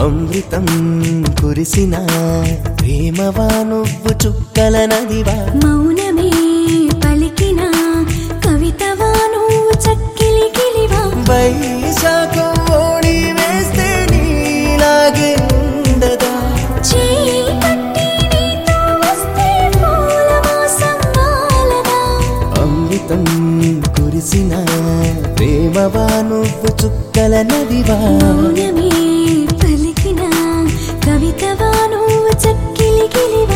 అమృతం కురిసిన ప్రేమవా నువ్వు చుక్కల నదివా మౌనమే పలికిన కవితవా నువ్వు చక్కిలి కిలివా వైశాఖం ఓడి వేస్తే నీలాగే ఉండదా చేయి పట్టి నీతో వస్తే పూలవాసం వాలదా అమృతం కురిసిన ప్రేమవా నువ్వు చుక్కల నదివా మౌనమే పలికిన కవితవా నువ్వు చక్కిలి కిలివా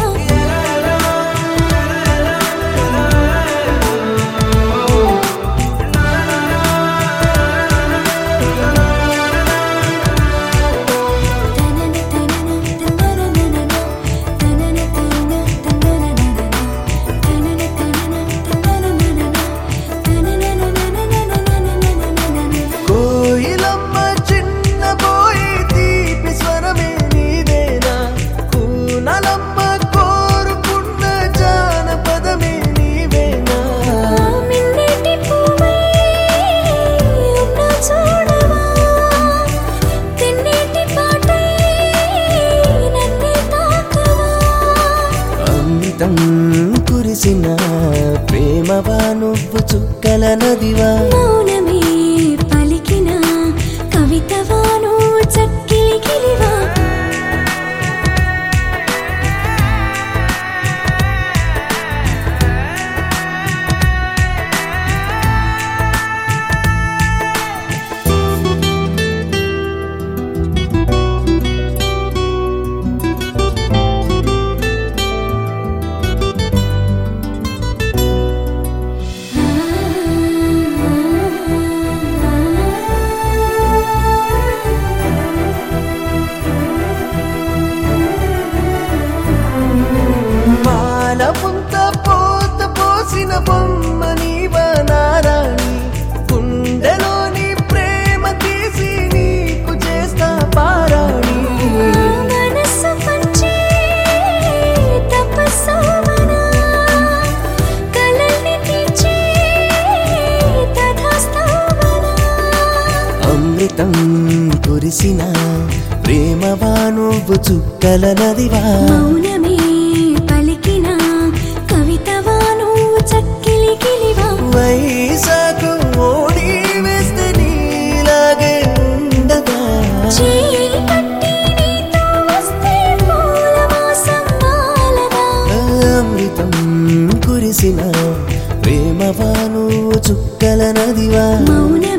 కోయిలమ్మ చిన్న పోయి తీపి స్వరమే నీదేనా కూనలమ్మ కోరుకున్న జానపదమే నీవేనా మిన్నటి పువ్వై ఉన్న చూడవా తిన్నేటి పాటై నన్నే తాకవా అమృతం కురిసిన ప్రేమవా నువ్వు చుక్కల నదివా మౌనమే పలికిన కవితవా నువ్వు చక్కిలి కిలివా మాలపుంత పోత పోసిన బొమ్మ నీవా నారాణి గుండెలోని ప్రేమ తీసి నీకు చేస్తా పారాణి మనసు పంచే తపస్సవనా కలల్ని తీర్చే తథాస్తవనా అమృతం కురిసిన ప్రేమవా నువ్వు చుక్కల నదివా మౌనమే పలికిన కవితవా నువ్వు చక్కిలి కిలివా వైశాఖు ఓడి వేస్తే నీలాగే ఉండదా చేయి పట్టి నీతో వస్తే పూలవాసం వాలదా అమృతం కురిసిన ప్రేమవా నువ్వు చుక్కల నదివా మౌనమే